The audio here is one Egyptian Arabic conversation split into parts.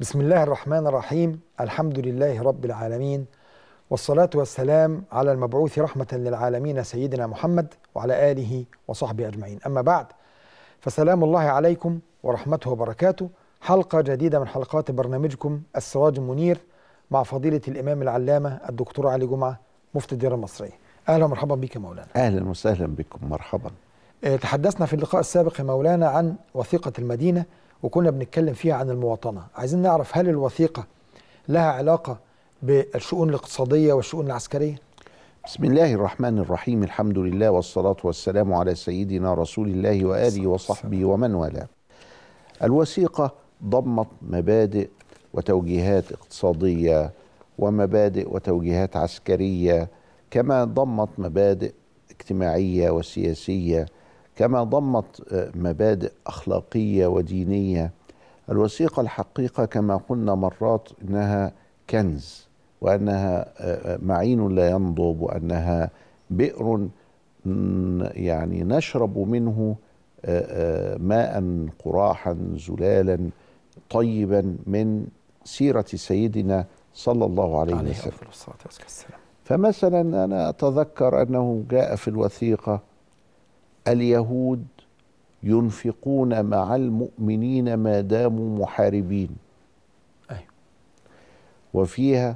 بسم الله الرحمن الرحيم الحمد لله رب العالمين والصلاة والسلام على المبعوث رحمة للعالمين سيدنا محمد وعلى آله وصحبه أجمعين أما بعد فسلام الله عليكم ورحمته وبركاته حلقة جديدة من حلقات برنامجكم السراج المنير مع فضيلة الإمام العلامة الدكتور علي جمعة مفتي الديار المصرية أهلا ومرحبا بك يا مولانا اهلا وسهلا بكم مرحبا آه، تحدثنا في اللقاء السابق يا مولانا عن وثيقة المدينة وكنا بنتكلم فيها عن المواطنة عايزين نعرف هل الوثيقة لها علاقة بالشؤون الاقتصادية والشؤون العسكرية بسم الله الرحمن الرحيم الحمد لله والصلاة والسلام على سيدنا رسول الله وآله وصحبه ومن والاه الوثيقة ضمت مبادئ وتوجيهات اقتصادية ومبادئ وتوجيهات عسكرية كما ضمت مبادئ اجتماعية وسياسية كما ضمت آه، مبادئ أخلاقية ودينية الوثيقة الحقيقة كما قلنا مرات إنها كنز وأنها آه، آه، معين لا ينضب وأنها بئر م، يعني نشرب منه آه، آه، ماء قراحا زلالا طيبا من سيرة سيدنا صلى الله عليه عليه وسلم أفضل الصلاة والسلام فمثلا أنا أتذكر أنه جاء في الوثيقة اليهود ينفقون مع المؤمنين ما داموا محاربين أيوة. وفيها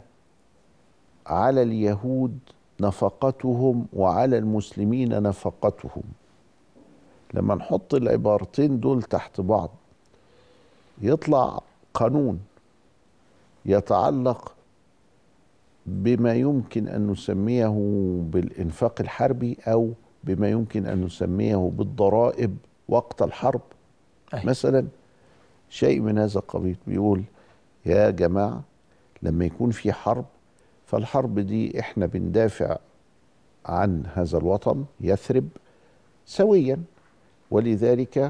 على اليهود نفقتهم وعلى المسلمين نفقتهم لما نحط العبارتين دول تحت بعض يطلع قانون يتعلق بما يمكن ان نسميه بالانفاق الحربي او بما يمكن ان نسميه بالضرائب وقت الحرب أيوة. مثلا شيء من هذا القبيل بيقول يا جماعه لما يكون في حرب فالحرب دي احنا بندافع عن هذا الوطن يثرب سويا ولذلك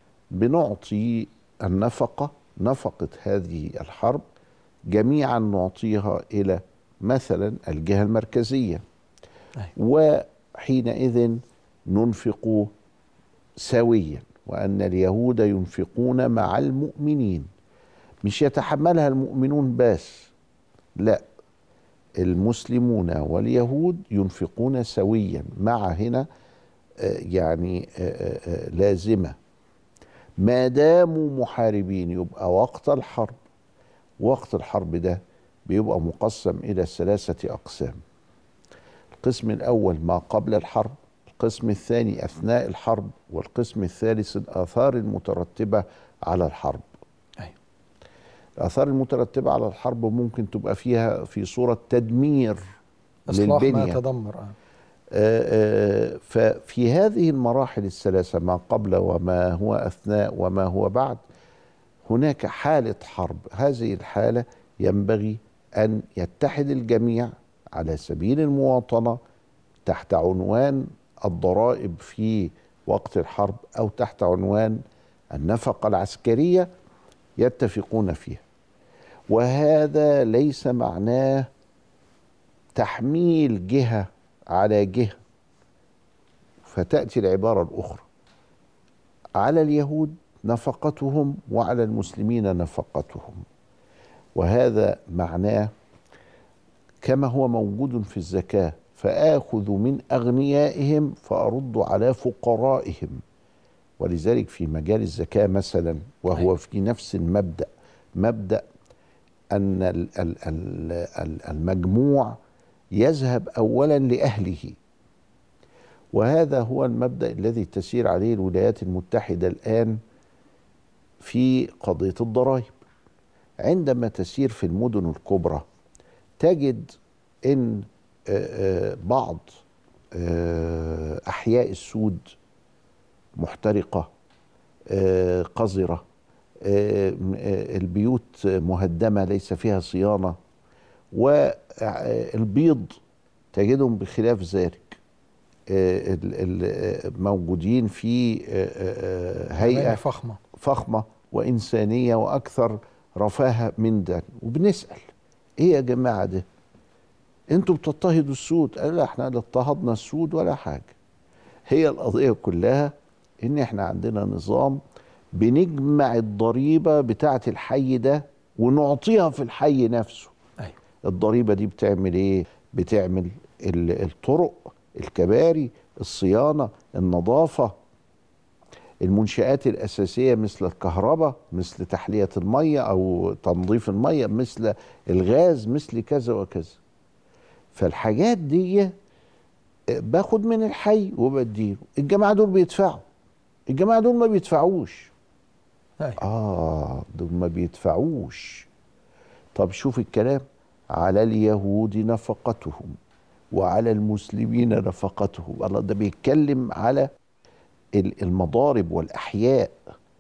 بنعطي النفقه نفقه هذه الحرب جميعا نعطيها الى مثلا الجهه المركزيه أيوة. وحينئذ ننفق سويا وان اليهود ينفقون مع المؤمنين مش يتحملها المؤمنون بس لا المسلمون واليهود ينفقون سويا مع هنا آه، يعني آه، آه، آه، لازمه ما داموا محاربين يبقى وقت الحرب وقت الحرب ده بيبقى مقسم الى ثلاثه اقسام القسم الاول ما قبل الحرب القسم الثاني اثناء الحرب والقسم الثالث الاثار المترتبه على الحرب أيوة. الاثار المترتبه على الحرب ممكن تبقى فيها في صوره تدمير إصلاح ما للبنيه تدمر آه. آه، آه، ففي هذه المراحل الثلاثة ما قبل وما هو أثناء وما هو بعد هناك حالة حرب هذه الحالة ينبغي أن يتحد الجميع على سبيل المواطنة تحت عنوان الضرائب في وقت الحرب أو تحت عنوان النفقة العسكرية يتفقون فيها وهذا ليس معناه تحميل جهة على جهة فتأتي العبارة الأخرى على اليهود نفقتهم وعلى المسلمين نفقتهم وهذا معناه كما هو موجود في الزكاة فآخذ من أغنيائهم فأرد على فقرائهم ولذلك في مجال الزكاة مثلا وهو أيوة. في نفس المبدأ مبدأ أن ال- ال- ال- ال- المجموع يذهب اولا لاهله وهذا هو المبدا الذي تسير عليه الولايات المتحده الان في قضيه الضرائب عندما تسير في المدن الكبرى تجد ان آه، آه، بعض آه، احياء السود محترقه آه، قذره آه، م- آه، البيوت مهدمه ليس فيها صيانه والبيض تجدهم بخلاف ذلك آه، ال- ال- آه، موجودين في آه، آه، آه، أمانة هيئة فخمة فخمة وإنسانية وأكثر رفاهة من ده وبنسأل إيه يا جماعة ده انتوا بتضطهدوا السود قال لا احنا لا اضطهدنا السود ولا حاجة هي القضية كلها ان احنا عندنا نظام بنجمع الضريبة بتاعة الحي ده ونعطيها في الحي نفسه ايوه الضريبه دي بتعمل ايه بتعمل ال- الطرق الكباري الصيانه النظافه المنشآت الأساسية مثل الكهرباء مثل تحلية المية أو تنظيف المية مثل الغاز مثل كذا وكذا فالحاجات دي باخد من الحي وبديله الجماعة دول بيدفعوا الجماعة دول ما بيدفعوش ايوه آه دول ما بيدفعوش طب شوف الكلام على اليهود نفقتهم وعلى المسلمين نفقتهم الله ده بيتكلم على ال- المضارب والأحياء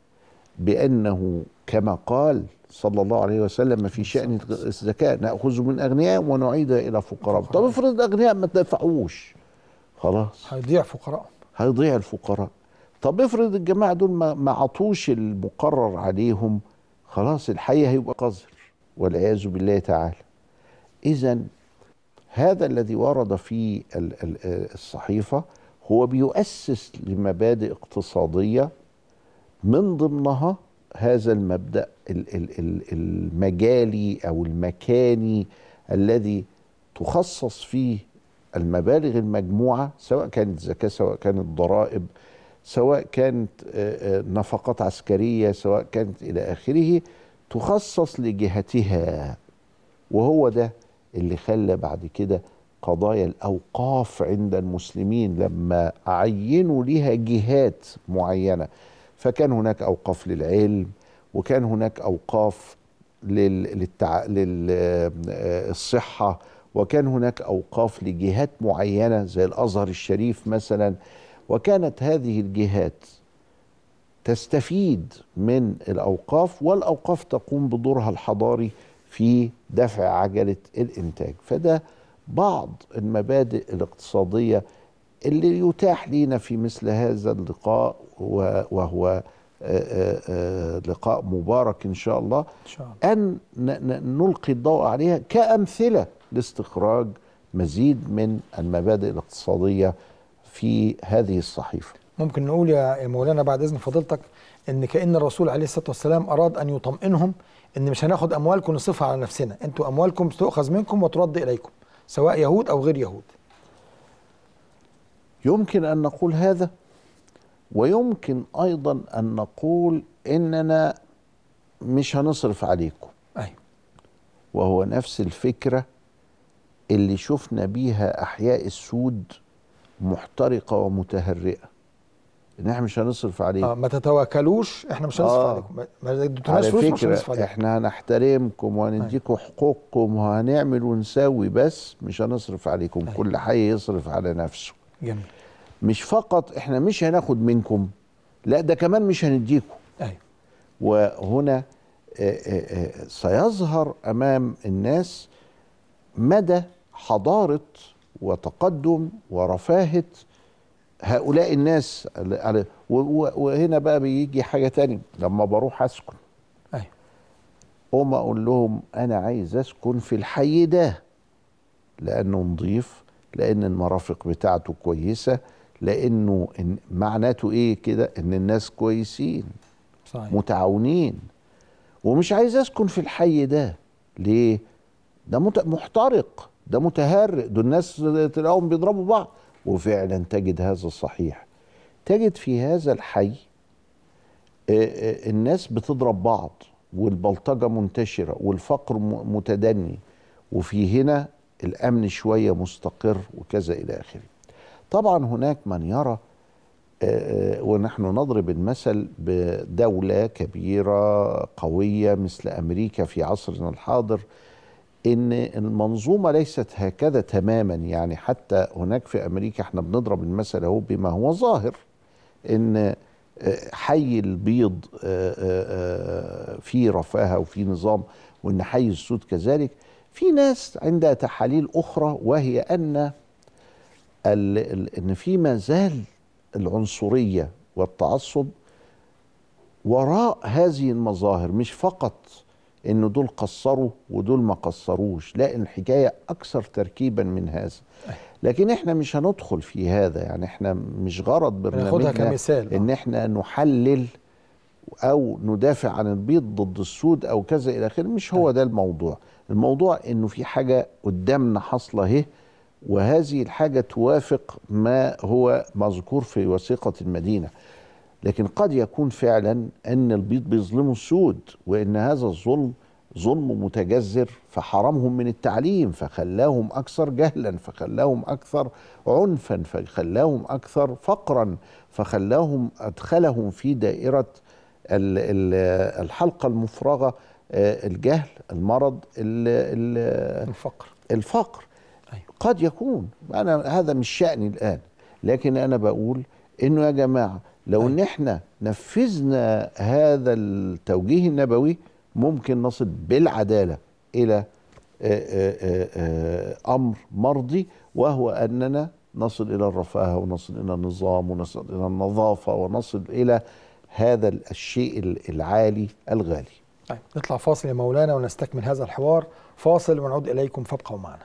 بأنه كما قال صلى الله عليه وسلم في شأن الزكاة نأخذ من أغنيائهم ونعيدها إلى فقراء طب افرض الأغنياء ما دفعوش خلاص هيضيع فقراء هيضيع الفقراء طب افرض الجماعة دول ما ما عطوش المقرر عليهم خلاص الحي هيبقى قذر والعياذ بالله تعالى إذا هذا الذي ورد في ال- ال- الصحيفة هو بيؤسس لمبادئ اقتصادية من ضمنها هذا المبدأ ال- ال- ال- المجالي أو المكاني الذي تخصص فيه المبالغ المجموعة سواء كانت زكاة سواء كانت ضرائب سواء كانت آه، آه، نفقات عسكرية سواء كانت إلى آخره تخصص لجهتها وهو ده اللي خلى بعد كده قضايا الأوقاف عند المسلمين لما عينوا لها جهات معينة فكان هناك أوقاف للعلم وكان هناك أوقاف لل... للتع... للصحة وكان هناك أوقاف لجهات معينة زي الأزهر الشريف مثلا وكانت هذه الجهات تستفيد من الأوقاف والأوقاف تقوم بدورها الحضاري في دفع عجلة الإنتاج فده بعض المبادئ الاقتصادية اللي يتاح لنا في مثل هذا اللقاء و- وهو آه، آه، آه، لقاء مبارك إن شاء الله ان شاء الله أن ن- ن- نلقي الضوء عليها كأمثلة لاستخراج مزيد من المبادئ الاقتصادية في هذه الصحيفة ممكن نقول يا يا مولانا بعد اذن فضيلتك ان كان الرسول عليه الصلاه والسلام اراد ان يطمئنهم ان مش هناخد اموالكم نصرفها على نفسنا انتوا اموالكم تؤخذ منكم وترد اليكم سواء يهود او غير يهود يمكن أن نقول هذا ويمكن أيضا أن نقول إننا مش هنصرف عليكم ايوه وهو نفس الفكرة اللي شفنا بيها أحياء السود محترقة ومتهرئة إن إحنا مش هنصرف عليكم آه ما تتواكلوش احنا مش هنصرف آه. عليكم ما- ما اديتوناش على فلوس مش هنصرف فكرة عليكم احنا هنحترمكم وهنديكم حقوقكم وهنعمل ونسوي بس مش هنصرف عليكم أيوة. كل حي يصرف على نفسه جميل مش فقط احنا مش هناخد منكم لا ده كمان مش هنديكم ايوه وهنا آه، آه، آه، سيظهر امام الناس مدى حضاره وتقدم ورفاهه هؤلاء الناس على- على- و- و- وهنا بقى بيجي حاجه تانية لما بروح اسكن ايوه قوم اقول لهم انا عايز اسكن في الحي ده لانه نظيف لان المرافق بتاعته كويسه لانه إن معناته ايه كده ان الناس كويسين صحيح متعاونين ومش عايز اسكن في الحي ده ليه ده مت- محترق ده متهرئ دول الناس تلاقيهم بيضربوا بعض وفعلا تجد هذا صحيح تجد في هذا الحي آه، آه، الناس بتضرب بعض والبلطجة منتشرة والفقر م- متدني وفي هنا الأمن شوية مستقر وكذا إلى آخره طبعا هناك من يرى آه، ونحن نضرب المثل بدولة كبيرة قوية مثل أمريكا في عصرنا الحاضر إن المنظومة ليست هكذا تماما يعني حتى هناك في أمريكا احنا بنضرب المثل أهو بما هو ظاهر إن آه، حي البيض آه، آه، آه، في رفاهة وفي نظام وإن حي السود كذلك في ناس عندها تحاليل أخرى وهي أن ال- ال- ان في ما زال العنصريه والتعصب وراء هذه المظاهر مش فقط ان دول قصروا ودول ما قصروش لا الحكايه اكثر تركيبا من هذا لكن احنا مش هندخل في هذا يعني احنا مش غرض بناخدها برنامجنا كمثال آه. ان احنا نحلل او ندافع عن البيض ضد السود او كذا الى اخره مش هو ده الموضوع الموضوع انه في حاجه قدامنا حاصله اهي وهذه الحاجه توافق ما هو مذكور في وثيقه المدينه لكن قد يكون فعلا ان البيض بيظلموا السود وان هذا الظلم ظلم متجذر فحرمهم من التعليم فخلاهم اكثر جهلا فخلاهم اكثر عنفا فخلاهم اكثر فقرا فخلاهم ادخلهم في دائره ال- ال- الحلقه المفرغه آه، الجهل المرض ال- ال- الفقر الفقر أيوة. قد يكون انا هذا مش شأني الان لكن انا بقول انه يا جماعه لو ان احنا نفذنا هذا التوجيه النبوي ممكن نصل بالعداله الى آه، آه، آه، آه، امر مرضي وهو اننا نصل الى الرفاهه ونصل الى النظام ونصل الى النظافه ونصل الى هذا الشيء العالي الغالي طيب نطلع فاصل يا مولانا ونستكمل هذا الحوار فاصل ونعود إليكم فابقوا معنا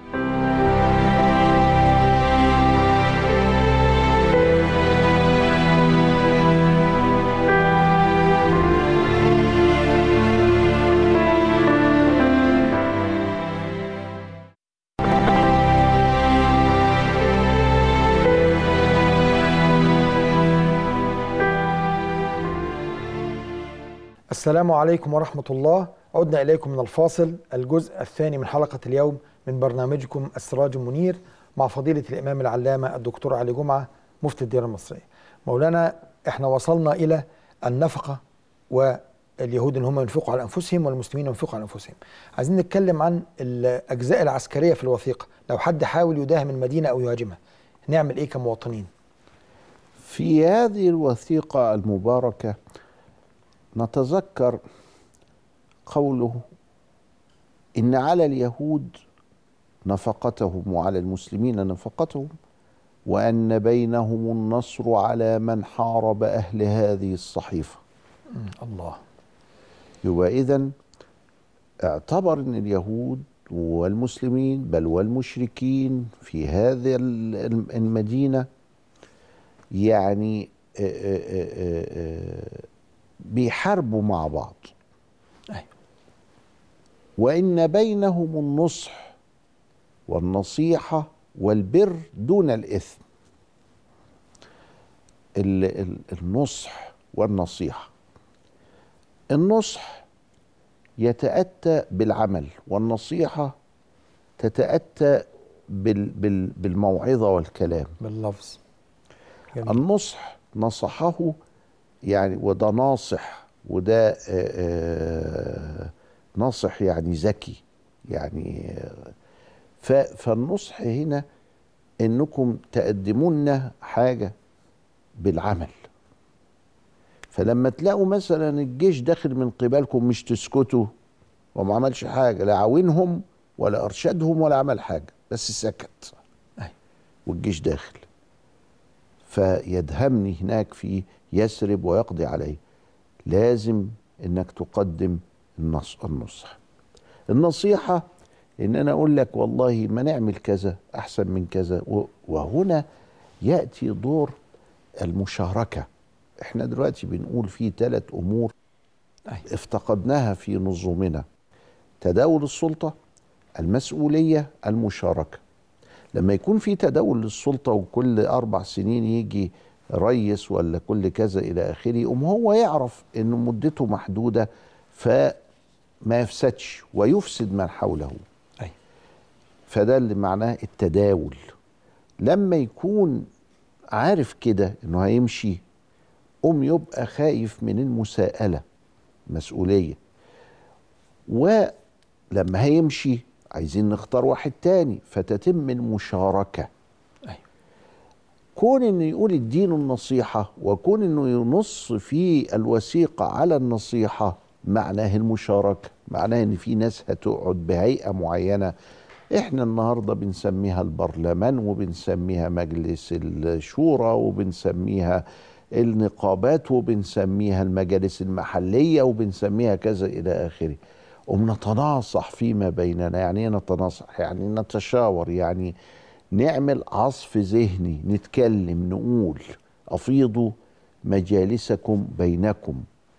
السلام عليكم ورحمة الله عدنا إليكم من الفاصل الجزء الثاني من حلقة اليوم من برنامجكم السراج المنير مع فضيلة الإمام العلامة الدكتور علي جمعة مفتي الديار المصرية مولانا احنا وصلنا إلى النفقة واليهود ان هم ينفقوا على انفسهم والمسلمين ينفقوا على انفسهم. عايزين نتكلم عن الاجزاء العسكريه في الوثيقه، لو حد حاول يداهم المدينه او يهاجمها نعمل ايه كمواطنين؟ في هذه الوثيقة المباركة نتذكر قوله إن على اليهود نفقتهم وعلى المسلمين نفقتهم وأن بينهم النصر على من حارب أهل هذه الصحيفة مم، الله يبقى إذن اعتبر أن اليهود والمسلمين بل والمشركين في هذه ال- المدينة يعني آه، آه، آه، آه، بيحاربوا مع بعض أيوة. وإن بينهم النصح والنصيحة والبر دون الإثم ال- ال- النصح والنصيحة النصح يتأتى بالعمل والنصيحة تتأتى بال بال بالموعظة والكلام باللفظ جميل. النصح نصحه يعني وده ناصح وده آه، آه، ناصح يعني ذكي يعني آه، ف- فالنصح هنا انكم تقدمون حاجه بالعمل فلما تلاقوا مثلا الجيش داخل من قبالكم مش تسكتوا وما عملش حاجه لا عاونهم ولا ارشدهم ولا عمل حاجه بس سكت أيوة. والجيش داخل فيدهمني هناك في يسرب ويقضي عليه لازم انك تقدم النص النصح النصيحة ان انا اقول لك والله ما نعمل كذا احسن من كذا و- وهنا يأتي دور المشاركة احنا دلوقتي بنقول في ثلاث امور أيوة. افتقدناها في نظامنا تداول السلطة المسؤولية المشاركة لما يكون في تداول للسلطة وكل أربع سنين يجي ريس ولا كل كذا إلى آخره يقوم هو يعرف إن مدته محدودة فما يفسدش ويفسد من حوله أيوة. فده اللي معناه التداول لما يكون عارف كده إنه هيمشي قوم يبقى خايف من المساءلة مسؤولية ولما هيمشي عايزين نختار واحد تاني فتتم المشاركة أيوة. كون انه يقول الدين النصيحة وكون انه ينص في الوثيقة على النصيحة معناه المشاركة معناه ان في ناس هتقعد بهيئة معينة احنا النهاردة بنسميها البرلمان وبنسميها مجلس الشورى وبنسميها النقابات وبنسميها المجالس المحلية وبنسميها كذا إلى آخره وبنتناصح فيما بيننا يعني ايه نتناصح يعني نتشاور يعني نعمل عصف ذهني نتكلم نقول افيضوا مجالسكم بينكم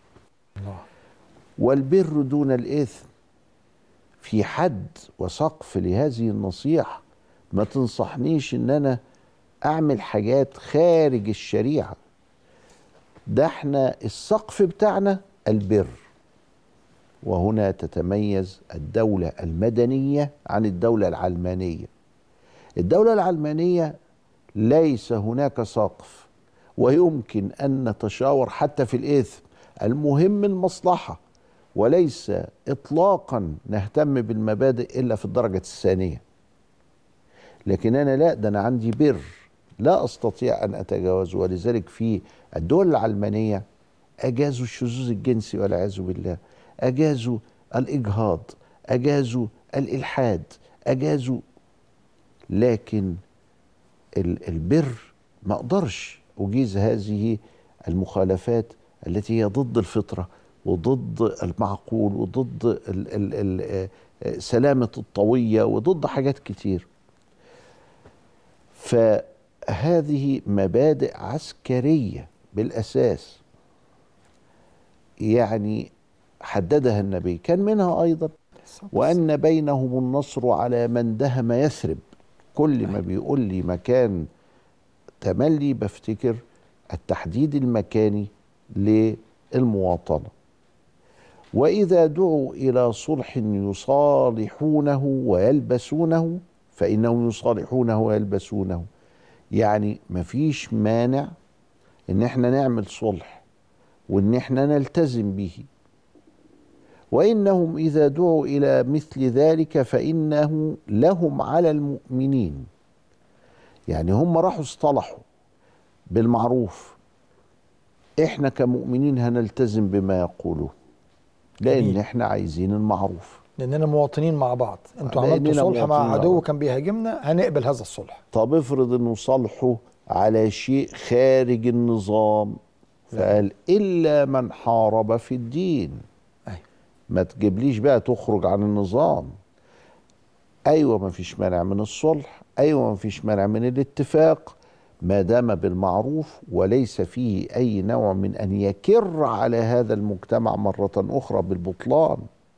الله والبر دون الإثم في حد وسقف لهذه النصيحة ما تنصحنيش ان انا اعمل حاجات خارج الشريعة ده احنا السقف بتاعنا البر وهنا تتميز الدولة المدنية عن الدولة العلمانية الدولة العلمانية ليس هناك سقف ويمكن أن نتشاور حتى في الإثم المهم المصلحة وليس إطلاقا نهتم بالمبادئ إلا في الدرجة الثانية لكن أنا لا ده أنا عندي بر لا أستطيع أن أتجاوزه ولذلك في الدول العلمانية أجازوا الشذوذ الجنسي والعياذ بالله أجازوا الإجهاض أجازوا الإلحاد أجازوا لكن ال- البر ما أقدرش أجيز هذه المخالفات التي هي ضد الفطرة وضد المعقول وضد ال ال ال آه، سلامة الطوية وضد حاجات كتير فهذه مبادئ عسكرية بالأساس يعني حددها النبي كان منها أيضا وأن بينهم النصر على من دهم يثرب كل ما بيقول لي مكان تملي بفتكر التحديد المكاني للمواطنة وإذا دعوا إلى صلح يصالحونه ويلبسونه فإنهم يصالحونه ويلبسونه يعني مفيش مانع إن احنا نعمل صلح وإن احنا نلتزم به وإنهم إذا دعوا إلى مثل ذلك فإنه لهم على المؤمنين يعني هم راحوا اصطلحوا بالمعروف احنا كمؤمنين هنلتزم بما يقولوه لان جميل. احنا عايزين المعروف لاننا مواطنين مع بعض انتوا لأننا عملتوا صلح مواطنين مع مع عدو بعض. كان بيهاجمنا هنقبل هذا الصلح طب افرض انه صالحوا على شيء خارج النظام فقال الا من حارب في الدين أيوة. ما تجيبليش بقى تخرج عن النظام ايوه ما فيش مانع من الصلح ايوه ما فيش مانع من الاتفاق ما دام بالمعروف وليس فيه اي نوع من ان يكر على هذا المجتمع مره اخرى بالبطلان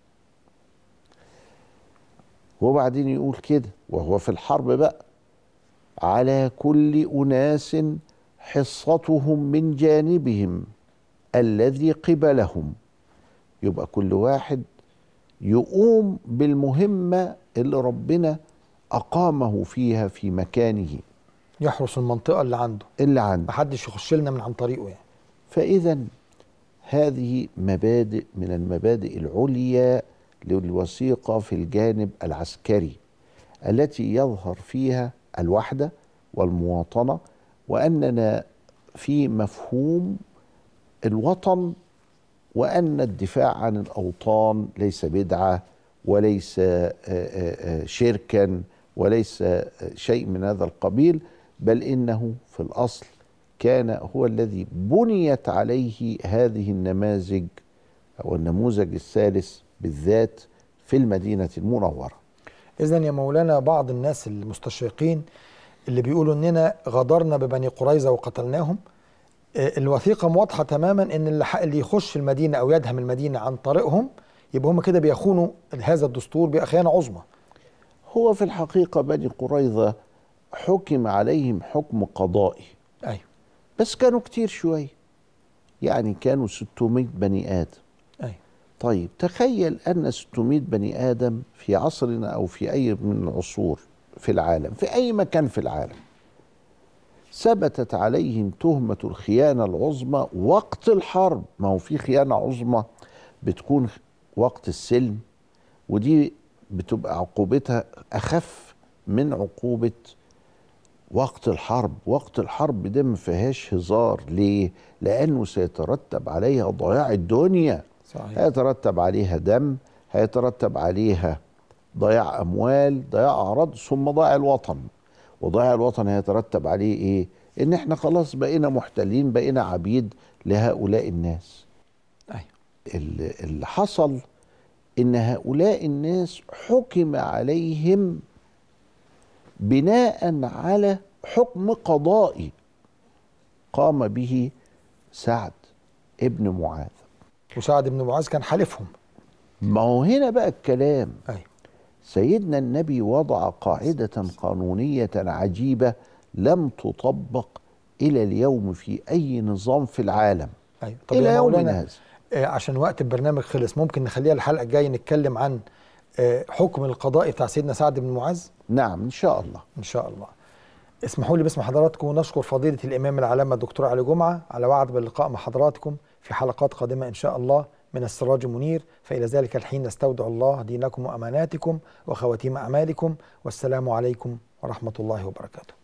وبعدين يقول كده وهو في الحرب بقى على كل اناس حصتهم من جانبهم الذي قبلهم يبقى كل واحد يقوم بالمهمه اللي ربنا اقامه فيها في مكانه يحرس المنطقه اللي عنده اللي عنده محدش يخش لنا من عن طريقه يعني فإذا هذه مبادئ من المبادئ العليا للوثيقة في الجانب العسكري التي يظهر فيها الوحدة والمواطنة وأننا في مفهوم الوطن وأن الدفاع عن الأوطان ليس بدعة وليس آه، آه، آه، شركا وليس آه، شيء من هذا القبيل بل إنه في الأصل كان هو الذي بنيت عليه هذه النماذج أو النموذج الثالث بالذات في المدينة المنورة اذا يا مولانا بعض الناس المستشرقين اللي بيقولوا اننا غدرنا ببني قريظه وقتلناهم آه، الوثيقه واضحه تماما ان اللي ح- اللي يخش المدينه او يدهم المدينه عن طريقهم يبقى هم كده بيخونوا هذا الدستور بيبقى خيانه عظمى هو في الحقيقة بني قريظة حكم عليهم حكم قضائي ايوه بس كانوا كتير شوية يعني كانوا 600 بني آدم ايوه طيب تخيل أن 600 بني آدم في عصرنا أو في أي من العصور في العالم في أي مكان في العالم ثبتت عليهم تهمة الخيانة العظمى وقت الحرب ما هو في خيانة عظمى بتكون وقت السلم ودي بتبقى عقوبتها أخف من عقوبة وقت الحرب وقت الحرب ده ما فيهاش هزار ليه لأنه سيترتب عليها ضياع الدنيا صحيح هيترتب عليها دم هيترتب عليها ضياع اموال ضياع اعراض ثم ضياع الوطن وضياع الوطن هيترتب عليه ايه ان احنا خلاص بقينا محتلين بقينا عبيد لهؤلاء الناس ايوه اللي اللي حصل ان هؤلاء الناس حكم عليهم بناء على حكم قضائي قام به سعد ابن معاذ وسعد بن معاذ كان حالفهم ما هو هنا بقى الكلام أيوة. سيدنا النبي وضع قاعدة قانونية عجيبة لم تطبق إلى اليوم في أي نظام في العالم أيوة. طب إلى يا يومنا مولانا هذا آه، عشان وقت البرنامج خلص ممكن نخليها الحلقة الجاية نتكلم عن آه، حكم القضاء بتاع سيدنا سعد بن معاذ نعم إن شاء الله إن شاء الله اسمحوا لي باسم حضراتكم نشكر فضيلة الإمام العلامة الدكتور علي جمعة على وعد باللقاء مع حضراتكم في حلقات قادمة إن شاء الله من السراج المنير فإلى ذلك الحين نستودع الله دينكم وأماناتكم وخواتيم أعمالكم والسلام عليكم ورحمة الله وبركاته